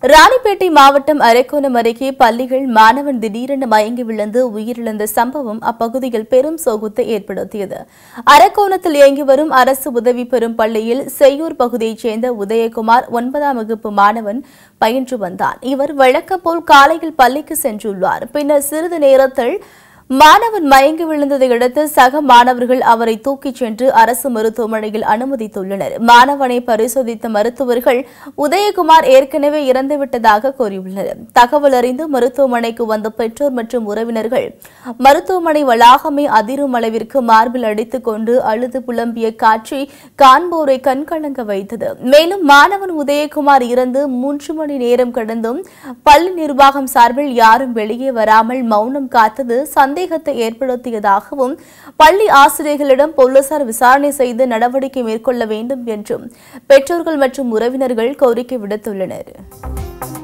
ராணிப்பேட்டை மாவட்டம் அரக்கோணம் அருகே பள்ளிகள் மாணவன் திடீரென மயங்கி விழுந்து உயிரிழந்த சம்பவம் அப்பகுதியில் பெரும் சோகத்தை ஏற்படுத்தியது அரக்கோணத்தில் இயங்கி வரும் அரசு உதவி பெறும் பள்ளியில் செய்யூர் பகுதியைச் சேர்ந்த உதயகுமார் ஒன்பதாம் வகுப்பு மாணவன் பயின்று வந்தான் இவர் வழக்கம் போல் காலையில் பள்ளிக்கு சென்றுள்ளார் பின்னர் சிறிது நேரத்தில் மாணவன் மயங்கி விழுந்ததை அடுத்து சக மாணவர்கள் அவரை தூக்கிச் சென்று அரசு மருத்துவமனையில் அனுமதித்துள்ளனர் மாணவனை பரிசோதித்த மருத்துவர்கள் உதயகுமார் ஏற்கனவே இறந்துவிட்டதாக கூறியுள்ளனர் தகவல் அறிந்து மருத்துவமனைக்கு வந்த பெற்றோர் மற்றும் உறவினர்கள் மருத்துவமனை வளாகமே அதிரும் அளவிற்கு மார்பில் அடித்துக் கொண்டு அழுது புலம்பிய காட்சி காண்போரை கண்கலங்க வைத்தது மேலும் மாணவன் உதயகுமார் இறந்து மூன்று மணி நேரம் கடந்தும் பள்ளி நிர்வாகம் சார்பில் யாரும் வெளியே வராமல் மௌனம் காத்தது சந்தேகத்தை ஏற்படுத்தியதாகவும் பள்ளி ஆசிரியர்களிடம் போலீசார் விசாரணை செய்து நடவடிக்கை மேற்கொள்ள வேண்டும் என்றும் பெற்றோர்கள் மற்றும் உறவினர்கள் கோரிக்கை விடுத்துள்ளனர்